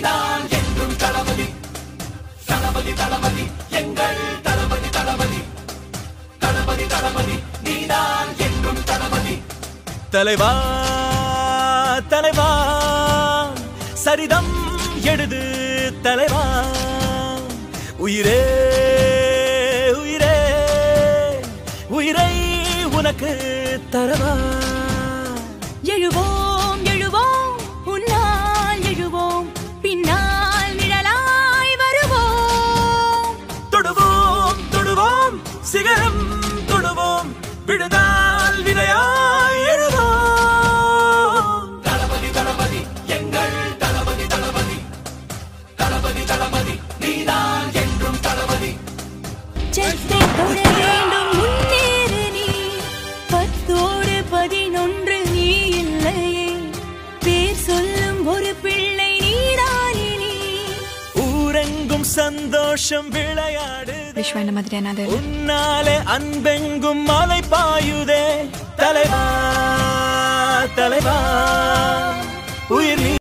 நீதான் என்றும் தளபதி தளபதி தளபதி எங்கள் தளபதி தளபதி தளபதி தளபதி நீதான் என்றும் தளபதி தலைவா தலைவா சரிதம் எழுது தலைவா உயிரே உயிரே உயிரை உனக்கு தரவா எழுவோம் எழுவோம் உன்னால் எழுவோம் பின்னால் நிழலாய் வருவோம் தொடுவோம் தொடுவோம் சிகரம் தொடுவோம் விழுதால் விதையாய் எழுவோம் தளபதி தளபதி எங்கள் தளபதி தளபதி தளபதி தளபதி நீதான் என்றும் தளபதி செத்தை தொட வேண்டும் முன்னேறு நீ பத்தோடு பதினொன்று நீ இல்லையே பேர் சொல்லும் ஒரு பிள்ளை நீதானே நீ ஊரெங்கும் சந்தோஷம் விளையாடு விஸ்வா இந்த மாதிரியான அது உன்னாலே அன்பெங்கும் மலை பாயுதே தலைவா தலைவா உயிர் நீ